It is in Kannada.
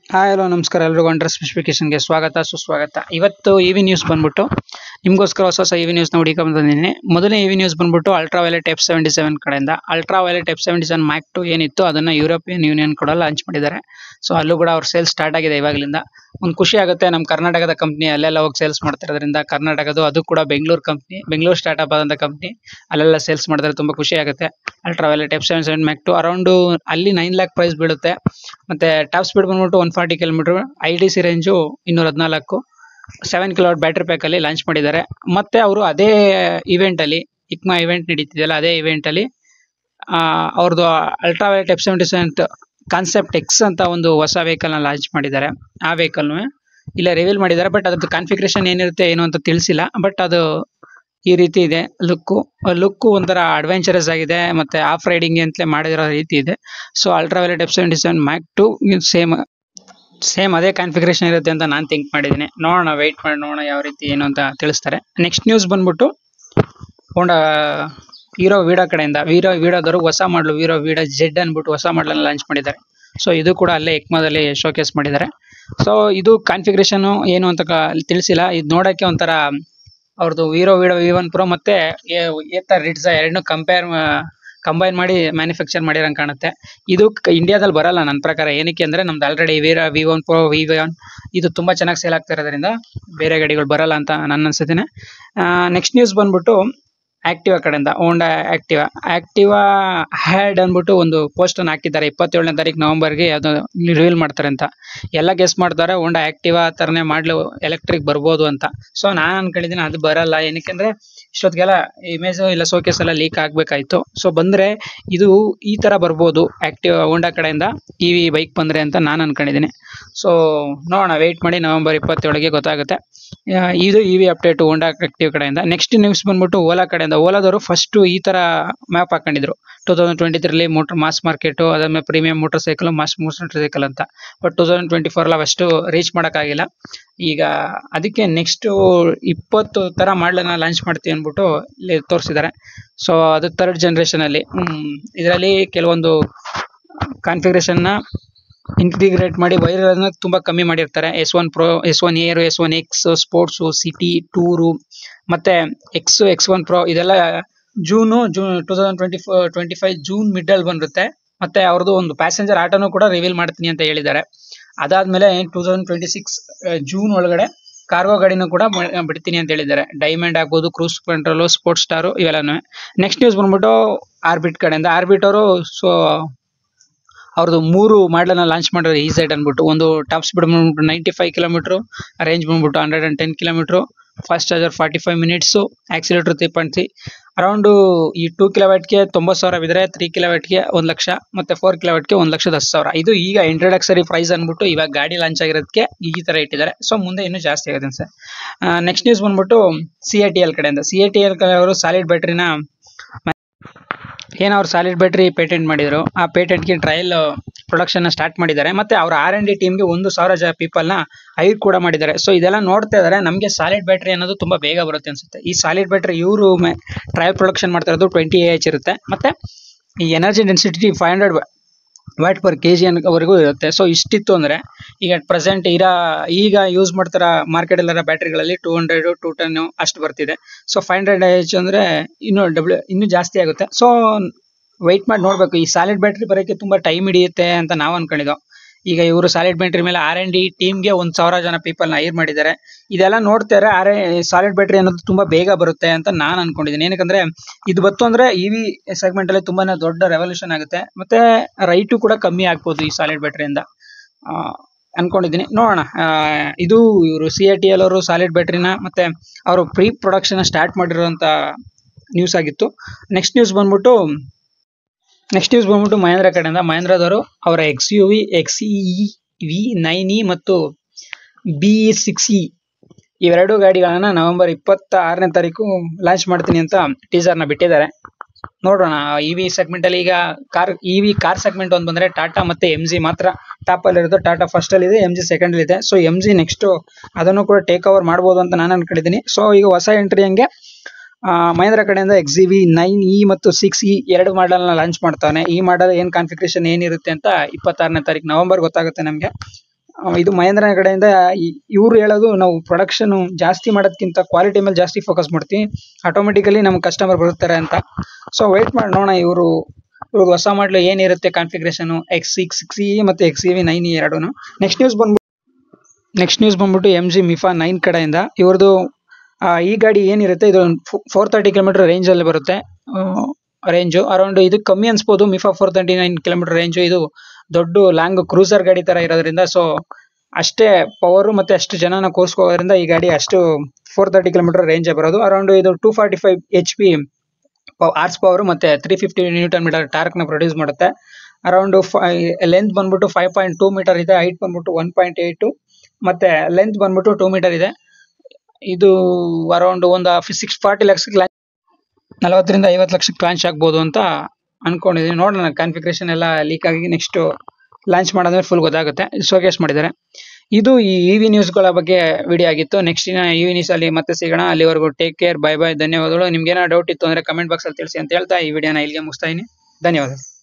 ಹಾಯ್ ಹಲೋ ನಮಸ್ಕಾರ ಎಲ್ರಿಗೂ ಅಂಡರ್ ಸ್ಪೆಸಿಫಿಕೇಶನ್ಗೆ ಸ್ವಾಗತ ಸುಸ್ವಾಗತ ಇವತ್ತು ಇ ವಿ ನ್ಯೂಸ್ ಬಂದ್ಬಿಟ್ಟು ನಿಮಗೋಸ್ಕರ ಹೊಸ ಹೊಸ ಇ ವಿ ನ್ಯೂಸ್ನ ಹುಡುಕೊಂಡು ಬಂದಿದ್ದೀನಿ ಮೊದಲನೇ ಇ ವಿ ನ್ಯೂಸ್ ಬಂದ್ಬಿಟ್ಟು ultra violet F seventy seven ಕಡೆಯಿಂದ ultra violet F seventy seven Mach two ಏನಿತ್ತು ಅದನ್ನು ಯುರೋಪಿಯನ್ ಯೂನಿಯನ್ ಕೂಡ ಲಾಂಚ್ ಮಾಡಿದ್ದಾರೆ ಸೊ ಅಲ್ಲೂ ಕೂಡ ಅವ್ರ ಸೇಲ್ಸ್ ಸ್ಟಾರ್ಟ್ ಆಗಿದೆ ಇವಾಗಲಿಂದ ಒಂದು ಖುಷಿ ಆಗುತ್ತೆ ನಮ್ಮ ಕರ್ನಾಟಕದ ಕಂಪ್ನಿ ಅಲ್ಲೆಲ್ಲ ಹೋಗಿ ಸೇಲ್ಸ್ ಮಾಡ್ತಿರೋದ್ರಿಂದ ಕರ್ನಾಟಕದ ಅದು ಕೂಡ ಬೆಂಗಳೂರು ಕಂಪ್ನಿ ಬೆಂಗಳೂರು ಸ್ಟಾರ್ಟ್ಅಪ್ ಆದಂಥ ಕಂಪ್ನಿ ಅಲ್ಲೆಲ್ಲ ಸೇಲ್ಸ್ ಮಾಡಿದ್ರೆ ತುಂಬ ಖುಷಿ ಆಗುತ್ತೆ ultra violet F seven seven Mach two around ಅಲ್ಲಿ ನೈನ್ ಲ್ಯಾಕ್ ಪ್ರೈಸ್ ಬೀಳುತ್ತೆ ಮತ್ತೆ ಟಾಪ್ ಸ್ಪೀಡ್ ಬಂದ್ಬಿಟ್ಟು one forty kilometre I D C range ಇನ್ನೂರ ಹದಿನಾಲ್ಕು ಸೆವೆನ್ ಕಿಲೋ ಬ್ಯಾಟ್ರಿ ಪ್ಯಾಕ್ ಅಲ್ಲಿ ಲಾಂಚ್ ಮಾಡಿದ್ದಾರೆ ಮತ್ತೆ ಅವರು ಅದೇ ಇವೆಂಟ್ ಅಲ್ಲಿ ಇಕ್ಮಾ ಇವೆಂಟ್ ನಡೀತಿದೆಯಲ್ಲ ಅದೇ ಇವೆಂಟ್ ಅಲ್ಲಿ ಅವ್ರದ್ದು ultra violet F seventy seven concept X ಅಂತ ಒಂದು ಹೊಸ ವೆಹಿಕಲ್ ನ ಲಾಂಚ್ ಮಾಡಿದ್ದಾರೆ ಆ ವೆಹಿಕಲ್ ಇಲ್ಲ ರಿವೀಲ್ ಮಾಡಿದ್ದಾರೆ ಬಟ್ ಅದ್ರದ್ದು ಕಾನ್ಫಿಗರೇಷನ್ ಏನಿರುತ್ತೆ ಏನು ಅಂತ ತಿಳಿಸಿಲ್ಲ ಬಟ್ ಅದು ಈ ರೀತಿ ಇದೆ ಲುಕ್ಕು ಲುಕ್ಕು ಒಂಥರ ಅಡ್ವೆಂಚರಸ್ ಆಗಿದೆ ಮತ್ತೆ ಆಫ್ ರೈಡಿಂಗ್ ಅಂತಲೇ ಮಾಡಿರೋ ರೀತಿ ಇದೆ so ultra violet F seventy seven Mach two same same ಅದೇ ಕಾನ್ಫಿಗರೇಷನ್ ಇರುತ್ತೆ ಅಂತ ನಾನು ಥಿಂಕ್ ಮಾಡಿದ್ದೀನಿ ನೋಡೋಣ ವೆಯ್ಟ್ ಮಾಡಿ ನೋಡೋಣ ಯಾವ ರೀತಿ ಏನು ಅಂತ ತಿಳಿಸ್ತಾರೆ ನೆಕ್ಸ್ಟ್ ನ್ಯೂಸ್ ಬಂದ್ಬಿಟ್ಟು ಹೋಂಡಾ ಹೀರೋ ವೀಡಾ ಕಡೆಯಿಂದ ವೀರೋ ವೀಡಾದವರು ಹೊಸ ಮಾಡಲು ವೀರೋ ವೀಡಾ ಜೆಡ್ ಅಂದ್ಬಿಟ್ಟು ಹೊಸ ಮಾಡಲನ್ನು ಲಾಂಚ್ ಮಾಡಿದ್ದಾರೆ ಸೊ ಇದು ಕೂಡ ಅಲ್ಲೇ ಎಕ್ಮಾದಲ್ಲಿ ಶೋಕೇಸ್ ಮಾಡಿದ್ದಾರೆ ಸೊ ಇದು ಕಾನ್ಫಿಗರೇಷನ್ ಏನು ಅಂತ ಕ- ತಿಳಿಸಿಲ್ಲ ಇದು ನೋಡೋಕ್ಕೆ ಒಂಥರ ಅವ್ರದ್ದು ವೀರೋ ವೀಡೋ ವಿ ಒನ್ ಪ್ರೋ ಮತ್ತೆ ಏತ ರಿಡ್ಸ ಎರಡನ್ನೂ ಕಂಪೇರ್ ಕಂಬೈನ್ ಮಾಡಿ ಮ್ಯಾನುಫ್ಯಾಕ್ಚರ್ ಮಾಡಿರಂಗೆ ಕಾಣುತ್ತೆ ಇದು ಕ- ಇಂಡಿಯಾದಲ್ಲಿ ಬರಲ್ಲ ನನ್ನ ಪ್ರಕಾರ ಏನಕ್ಕೆ ಅಂದ್ರೆ ನಮ್ದು ಆಲ್ರೆಡಿ ವೀರ V one pro V one ಇದು ತುಂಬಾ ಚೆನ್ನಾಗಿ ಸೇಲ್ ಆಗ್ತಾ ಇರೋದ್ರಿಂದ ಬೇರೆ ಗಾಡಿಗಳು ಬರಲ್ಲ ಅಂತ ನನ್ನ ಅನ್ಸುತ್ತೇನೆ ನೆಕ್ಸ್ಟ್ ನ್ಯೂಸ್ ಬಂದ್ಬಿಟ್ಟು ಆಕ್ಟಿವಾ ಕಡೆಯಿಂದ ಹೋಂಡಾ ಆಕ್ಟಿವಾ ಆಕ್ಟಿವಾ ಹ್ಯಾಡ್ ಅಂದ್ಬಿಟ್ಟು ಒಂದು ಪೋಸ್ಟ್ ಅನ್ನು ಹಾಕಿದ್ದಾರೆ ಇಪ್ಪತ್ತೇಳನೇ ತಾರೀಕು ನವೆಂಬರ್ಗೆ ಅದು ರಿವೀಲ್ ಮಾಡ್ತಾರೆ ಅಂತ ಎಲ್ಲ ಗೆಸ್ ಮಾಡ್ತಾರೆ ಹೋಂಡಾ ಆಕ್ಟಿವಾ ಥರನೇ ಮಾಡ್ಲು ಎಲೆಕ್ಟ್ರಿಕ್ ಬರ್ಬೋದು ಅಂತ ಸೊ ನಾನು ಅನ್ಕೊಂಡಿದ್ದೀನಿ ಅದು ಬರಲ್ಲ ಏನಕ್ಕೆ ಅಂದ್ರೆ ಇಷ್ಟೊತ್ತಿಗೆಲ್ಲ ಇಮೇಜ್ ಇಲ್ಲ ಸೋಕೇಸ್ ಎಲ್ಲ ಲೀಕ್ ಆಗ್ಬೇಕಾಯ್ತು ಸೊ ಬಂದ್ರೆ ಇದು ಈ ತರ ಬರ್ಬೋದು ಆಕ್ಟಿವ್ ಹೋಂಡಾ ಕಡೆಯಿಂದ ಇ ವಿ ಬೈಕ್ ಬಂದ್ರೆ ಅಂತ ನಾನು ಅನ್ಕೊಂಡಿದ್ದೀನಿ ಸೊ ನೋಡೋಣ ವೆಯ್ಟ್ ಮಾಡಿ ನವೆಂಬರ್ ಇಪ್ಪತ್ತೇಳಿಗೆ ಗೊತ್ತಾಗುತ್ತೆ ಆ, ಇದು E V update Honda Activa ಕಡೆಯಿಂದ ನೆಕ್ಸ್ಟ್ ನ್ಯೂಸ್ ಬಂದ್ಬಿಟ್ಟು ಓಲಾ ಕಡೆಯಿಂದ ಓಲಾದವರು ಫಸ್ಟ್ ಈ ತರ ಮ್ಯಾಪ್ ಹಾಕೊಂಡಿದ್ರು ಟೂ ತೌಸಂಡ್ ಟ್ವೆಂಟಿ ತ್ರೀಲಿ ಮೋಟರ್ ಮಾಸ್ ಮಾರ್ಕೆಟ್ ಅದಾದ್ಮೇಲೆ premium motorcycle mass motorcycle ಅಂತ but two thousand twenty four ಅಷ್ಟು ರೀಚ್ ಮಾಡೋಕ್ಕಾಗಿಲ್ಲ ಈಗ ಅದಕ್ಕೆ ನೆಕ್ಸ್ಟ್ ಇಪ್ಪತ್ತು ತರ ಮಾಡ್ಲನ್ನ ಲಾಂಚ್ ಮಾಡ್ತೀವಿ ಅಂದ್ಬಿಟ್ಟು ಇಲ್ಲಿ ತೋರಿಸಿದ್ದಾರೆ ಸೊ ಅದು ಥರ್ಡ್ ಜನರೇಷನ್ ಅಲ್ಲಿ ಇದರಲ್ಲಿ ಕೆಲವೊಂದು ಕಾನ್ಫಿಗರೇಷನ್ ನ ಇಂಟಿಗ್ರೇಟ್ ಮಾಡಿ ವೈರ್ ಅನ್ನ ತುಂಬಾ ಕಮ್ಮಿ ಮಾಡಿರ್ತಾರೆ S one pro S one air S one X sports city tour ಮತ್ತೆ ಎಕ್ಸ್ ಎಕ್ಸ್ ಒನ್ ಪ್ರೋ ಇದೆಲ್ಲ June June two thousand twenty twenty five June mid ಅಲ್ಲಿ ಬಂದಿರುತ್ತೆ ಮತ್ತೆ ಅವ್ರದ್ದು ಒಂದು ಪ್ಯಾಸೆಂಜರ್ ಆಟೋನು ಕೂಡ ರಿವೀಲ್ ಮಾಡ್ತೀನಿ ಅಂತ ಹೇಳಿದ್ದಾರೆ ಅದಾದ್ಮೇಲೆ two thousand twenty six June ಒಳಗಡೆ ಕಾರ್ಗೋ ಗಾಡಿನೂ ಕೂಡ ಮ- ಬಿಡ್ತೀನಿ ಅಂತ ಹೇಳಿದ್ದಾರೆ ಡೈಮಂಡ್ ಆಗ್ಬೋದು ಕ್ರೂಸ್ ಕಂಟ್ರೋಲು ಸ್ಪೋರ್ಟ್ಸ್ ಸ್ಟಾರು ಇವೆಲ್ಲನೂ ನೆಕ್ಸ್ಟ್ ನ್ಯೂಸ್ ಬಂದ್ಬಿಟ್ಟು ಆರ್ಬಿಟ್ ಕಡೆಯಿಂದ ಆರ್ಬಿಟ್ ಅವರು ಸೊ ಅವ್ರದ್ದು ಮೂರು ಮಾಡಲನ್ನ ಲಾಂಚ್ ಮಾಡಿದ್ರು ಈ ಸೈಡ್ ಅಂದ್ಬಿಟ್ಟು ಒಂದು ಟಾಪ್ ಸ್ಪೀಡ್ ಬಂದ್ಬಿಟ್ಟು ನೈಂಟಿ ಫೈವ್ ಕಿಲೋಮೀಟ್ರು ರೇಂಜ್ ಬಂದ್ಬಿಟ್ಟು hundred and ten kilometre fast charger forty five minutes accelerator three point three around ಈ ಟೂ ಕಿಲೋವ್ಯಾಟ್ಗೆ ತೊಂಬತ್ತು ಸಾವಿರ ಬಿದ್ದರೆ ತ್ರೀ ಕಿಲೋವ್ಯಾಟ್ಗೆ ಒಂದು ಲಕ್ಷ ಮತ್ತೆ ಫೋರ್ ಕಿಲೋವ್ಯಾಟ್ಗೆ ಒಂದು ಲಕ್ಷದ ಹತ್ತು ಸಾವಿರ ಇದು ಈಗ ಇಂಟ್ರಡಕ್ಸರಿ ಪ್ರೈಸ್ ಅಂದ್ಬಿಟ್ಟು ಇವಾಗ ಗಾಡಿ ಲಾಂಚ್ ಆಗಿರೋದಕ್ಕೆ ಈ ತರ ಇಟ್ಟಿದ್ದಾರೆ ಸೊ ಮುಂದೆ ಇನ್ನೂ ಜಾಸ್ತಿ ಆಗುತ್ತೆ ಸರ್ ನೆಕ್ಸ್ಟ್ ನ್ಯೂಸ್ ಬಂದ್ಬಿಟ್ಟು ಸಿ ಐ ಟಿ ಎಲ್ ಕಡೆಯಿಂದ ಸಿ ಐ ಟಿ ಎಲ್ ಅವರು ಸಾಲಿಡ್ ಬ್ಯಾಟ್ರಿನ ಏನು ಅವ್ರು ಸಾಲಿಡ್ ಬ್ಯಾಟ್ರಿ ಪೇಟೆಂಟ್ ಮಾಡಿದ್ರು ಆ ಪೇಟೆಂಟ್ಗೆ ಟ್ರಯಲ್ ಪ್ರೊಡಕ್ಷನ್ ಸ್ಟಾರ್ಟ್ ಮಾಡಿದ್ದಾರೆ ಮತ್ತೆ ಅವ್ರ ಆರ್ ಎನ್ ಡಿ ಟೀಮ್ಗೆ ಒಂದು ಸಾವಿರ ಜ ಪೀಪಲ್ನ ಹೈರ್ ಕೂಡ ಮಾಡಿದ್ದಾರೆ ಸೊ ಇದೆಲ್ಲ ನೋಡ್ತಾ ಇದ್ದಾರೆ ನಮಗೆ ಸಾಲಿಡ್ ಬ್ಯಾಟ್ರಿ ಅನ್ನೋದು ತುಂಬಾ ಬೇಗ ಬರುತ್ತೆ ಅನ್ಸುತ್ತೆ ಈ ಸಾಲಿಡ್ ಬ್ಯಾಟ್ರಿ ಇವರು ಟ್ರಯಲ್ ಪ್ರೊಡಕ್ಷನ್ ಮಾಡ್ತಾ ಇರೋದು ಟ್ವೆಂಟಿ ಎಚ್ ಇರುತ್ತೆ ಮತ್ತೆ ಈ energy density five hundred watt per K G ವರೆಗೂ ಇರುತ್ತೆ ಸೊ ಇಷ್ಟಿತ್ತು ಅಂದ್ರೆ ಈಗ ಪ್ರೆಸೆಂಟ್ ಇರೋ ಈಗ ಯೂಸ್ ಮಾಡ್ತಾರ ಮಾರ್ಕೆಟ್ ಎಲ್ಲ ಬ್ಯಾಟ್ರಿಗಳಲ್ಲಿ ಟೂ ಹಂಡ್ರೆಡ್ ಟೂ ಟೆನ್ ಅಷ್ಟು ಬರ್ತಿದೆ ಸೊ ಫೈವ್ ಹಂಡ್ರೆಡ್ ಎಚ್ ಅಂದ್ರೆ ಇನ್ನೂ ಡಬ್ಲ್ಯೂ ಇನ್ನೂ ಜಾಸ್ತಿ ಆಗುತ್ತೆ ಸೊ ವೆಯ್ಟ್ ಮಾಡಿ ನೋಡ್ಬೇಕು ಈ ಸಾಲಿಡ್ ಬ್ಯಾಟ್ರಿ ಬರೋಕ್ಕೆ ತುಂಬಾ ಟೈಮ್ ಹಿಡಿಯುತ್ತೆ ಅಂತ ನಾವು ಅನ್ಕೊಂಡಿದ್ದೋ ಈಗ ಇವರು ಸಾಲಿಡ್ ಬ್ಯಾಟ್ರಿ ಮೇಲೆ ಆರ್ ಎನ್ ಡಿ ಟೀಮ್ಗೆ ಒಂದ್ ಸಾವಿರ ಜನ ಪೀಪಲ್ನ ಹೈರ್ ಮಾಡಿದ್ದಾರೆ ಇದೆಲ್ಲ ನೋಡ್ತಾರೆ ಆರ್ ಸಾಲಿಡ್ ಬ್ಯಾಟ್ರಿ ಅನ್ನೋದು ತುಂಬಾ ಬೇಗ ಬರುತ್ತೆ ಅಂತ ನಾನು ಅನ್ಕೊಂಡಿದ್ದೀನಿ ಏನಕ್ಕಂದ್ರೆ ಇದು ಬತ್ತು ಅಂದ್ರೆ ಇ ವಿ ಸೆಗ್ಮೆಂಟ್ ಅಲ್ಲಿ ತುಂಬಾನೇ ದೊಡ್ಡ ರೆವಲ್ಯೂಷನ್ ಆಗುತ್ತೆ ಮತ್ತೆ ರೈಟು ಕೂಡ ಕಮ್ಮಿ ಆಗ್ಬೋದು ಈ ಸಾಲಿಡ್ ಬ್ಯಾಟ್ರಿಯಿಂದ ಆ, ಅನ್ಕೊಂಡಿದ್ದೀನಿ ನೋಡೋಣ ಆ, ಇದು ಇವರು ಸಿ ಐ ಟಿ ಎಲ್ ಅವರು ಸಾಲಿಡ್ ಬ್ಯಾಟ್ರಿನ ಮತ್ತೆ ಅವರು ಪ್ರೀ ಪ್ರೊಡಕ್ಷನ್ ಸ್ಟಾರ್ಟ್ ಮಾಡಿರುವಂತ ನ್ಯೂಸ್ ಆಗಿತ್ತು ನೆಕ್ಸ್ಟ್ ನ್ಯೂಸ್ ಬಂದ್ಬಿಟ್ಟು ನೆಕ್ಸ್ಟ್ ನ್ಯೂಸ್ ಬಂದ್ಬಿಟ್ಟು ಮಹೇಂದ್ರ ಕಡೆಯಿಂದ ಮಹೇಂದ್ರದವರು ಅವರ X U V X E V nine E ಮತ್ತು ಬಿ ಸಿಕ್ಸ್ ಇ ಇವೆರಡು ಗಾಡಿಗಳನ್ನ ನವೆಂಬರ್ ಇಪ್ಪತ್ತ ಆರನೇ ತಾರೀಕು ಲಾಂಚ್ ಮಾಡ್ತೀನಿ ಅಂತ ಟೀಸರ್ನ ಬಿಟ್ಟಿದ್ದಾರೆ ನೋಡೋಣ ಇ ವಿ ಸೆಗ್ಮೆಂಟ್ ಅಲ್ಲಿ ಈಗ car E V car segment ಒಂದು ಬಂದ್ರೆ ಟಾಟಾ ಮತ್ತೆ ಎಂ ಜಿ ಮಾತ್ರ ಟಾಪ್ ಅಲ್ಲಿ ಇರೋದು ಟಾಟಾ ಫಸ್ಟ್ ಅಲ್ಲಿ ಇದೆ ಎಂ ಜಿ ಸೆಕೆಂಡ್ ಅಲ್ಲಿ ಇದೆ ಸೊ ಎಂ ಜಿ ನೆಕ್ಸ್ಟ್ ಅದನ್ನು ಕೂಡ ಟೇಕ್ ಓವರ್ ಮಾಡ್ಬೋದು ಅಂತ ನಾನು ಅನ್ಕೊಂಡಿದ್ದೀನಿ ಸೊ ಈಗ ಹೊಸ ಎಂಟ್ರಿ ಹಂಗೆ ಆ, ಮಹೇಂದ್ರ ಕಡೆಯಿಂದ X G V nine E ಮತ್ತು ಸಿಕ್ಸ್ ಇ ಎರಡು ಮಾಡಲ್ ನ ಲಾಂಚ್ ಮಾಡ್ತಾನೆ ಈ ಮಾಡಲ್ ಏನ್ ಕಾನ್ಫಿಗರೇಷನ್ ಏನಿರುತ್ತೆ ಅಂತ ಇಪ್ಪತ್ತಾರನೇ ತಾರೀಕು ನವೆಂಬರ್ ಗೊತ್ತಾಗುತ್ತೆ ನಮಗೆ ಆ, ಇದು ಮಹೇಂದ್ರ ಕಡೆಯಿಂದ ಇವ್ರು ಹೇಳೋದು ನಾವು ಪ್ರೊಡಕ್ಷನ್ ಜಾಸ್ತಿ ಮಾಡೋದಕ್ಕಿಂತ ಕ್ವಾಲಿಟಿ ಮೇಲೆ ಜಾಸ್ತಿ ಫೋಕಸ್ ಮಾಡ್ತೀವಿ ಆಟೋಮೆಟಿಕಲಿ ನಮ್ಮ ಕಸ್ಟಮರ್ ಬರ್ತಾರೆ ಅಂತ ಸೊ ವೆಯ್ಟ್ ಮಾಡಿ ನೋಡೋಣ ಇವರು ಇವ್ರದ್ದು ಹೊಸ ಮಾಡಲು ಏನಿರುತ್ತೆ configuration X six six E ಮತ್ತು X E V nine E ಎರಡೂ ನೆಕ್ಸ್ಟ್ ನ್ಯೂಸ್ ಬಂದ್ಬಿಟ್ಟು ನೆಕ್ಸ್ಟ್ ನ್ಯೂಸ್ ಬಂದ್ಬಿಟ್ಟು ಎಮ್ ಜಿ ಮಿಫಾ ನೈನ್ ಕಡೆಯಿಂದ ಇವ್ರದ್ದು ಆ, ಈ ಗಾಡಿ ಏನಿರುತ್ತೆ ಇದು ಫೋರ್ ತರ್ಟಿ ಕಿಲೋಮೀಟರ್ ರೇಂಜಲ್ಲಿ ಬರುತ್ತೆ ರೇಂಜು ಅರೌಂಡ್ ಇದು ಕಮ್ಮಿ ಅನ್ಸ್ಬೋದು Mifa four thirty nine kilometre range ಇದು ದೊಡ್ಡ ಲಾಂಗ್ ಕ್ರೂಸರ್ ಗಾಡಿ ತರ ಇರೋದ್ರಿಂದ ಸೊ ಅಷ್ಟೇ ಪವರು ಮತ್ತೆ ಅಷ್ಟು ಜನನ ಕೂರಿಸ್ಕೋದ್ರಿಂದ ಈ ಗಾಡಿ ಅಷ್ಟು ಫೋರ್ ತರ್ಟಿ ಕಿಲೋಮೀಟರ್ ರೇಂಜ್ ಬರೋದು ಅರೌಂಡ್ ಇದು two forty five H P ಆರ್ಸ್ ಪವರ್ ಮತ್ತೆ three fifty newton metre torque ನ ಪ್ರೊಡ್ಯೂಸ್ ಮಾಡುತ್ತೆ ಅರೌಂಡ್ ಲೆಂತ್ ಬಂದ್ಬಿಟ್ಟು ಫೈವ್ ಪಾಯಿಂಟ್ ಟೂ ಮೀಟರ್ ಇದೆ ಹೈಟ್ ಬಂದ್ಬಿಟ್ಟು ಒನ್ ಪಾಯಿಂಟ್ ಏಟ್ ಮತ್ತೆ ಲೆಂತ್ ಬಂದ್ಬಿಟ್ಟು ಟೂ ಮೀಟರ್ ಇದೆ ಇದು ಅರೌಂಡ್ ಒಂದು ಸಿಕ್ಸ್ ಫಾರ್ಟಿ ಲಕ್ಷ ನಲವತ್ತರಿಂದ ಐವತ್ತು ಲಕ್ಷಕ್ಕೆ ಲಾಂಚ್ ಆಗ್ಬೋದು ಅಂತ ಅನ್ಕೊಂಡಿದೀನಿ ನೋಡೋಣ ಕಾನ್ಫಿಗ್ರೇಷನ್ ಎಲ್ಲ ಲೀಕ್ ಆಗಿ ನೆಕ್ಸ್ಟ್ ಲಾಂಚ್ ಮಾಡಿದ್ರೆ ಫುಲ್ ಗೊತ್ತಾಗುತ್ತೆ ಶೋಕೇಸ್ ಮಾಡಿದ್ದಾರೆ ಇದು ಈ ಇ ವಿ ನ್ಯೂಸ್ಗಳ ಬಗ್ಗೆ ವಿಡಿಯೋ ಆಗಿತ್ತು ನೆಕ್ಸ್ಟ್ ಇ ವಿ ನ್ಯೂಸ್ ಅಲ್ಲಿ ಮತ್ತೆ ಸಿಗೋಣ ಅಲ್ಲಿವರೆಗೂ ಟೇಕ್ ಕೇರ್ ಬೈ ಬೈ ಧನ್ಯವಾದಗಳು ನಿಮ್ಗೆ ಏನೋ ಡೌಟ್ ಇತ್ತು ಅಂದ್ರೆ ಕಮೆಂಟ್ ಬಾಕ್ಸ್ ಅಲ್ಲಿ ತಿಳಿಸಿ ಅಂತ ಹೇಳ್ತಾ ಈ ವಿಡಿಯೋನ ಇಲ್ಲಿಗೆ ಮುಗಿಸ್ತಾ ಇದೀನಿ ಧನ್ಯವಾದಗಳು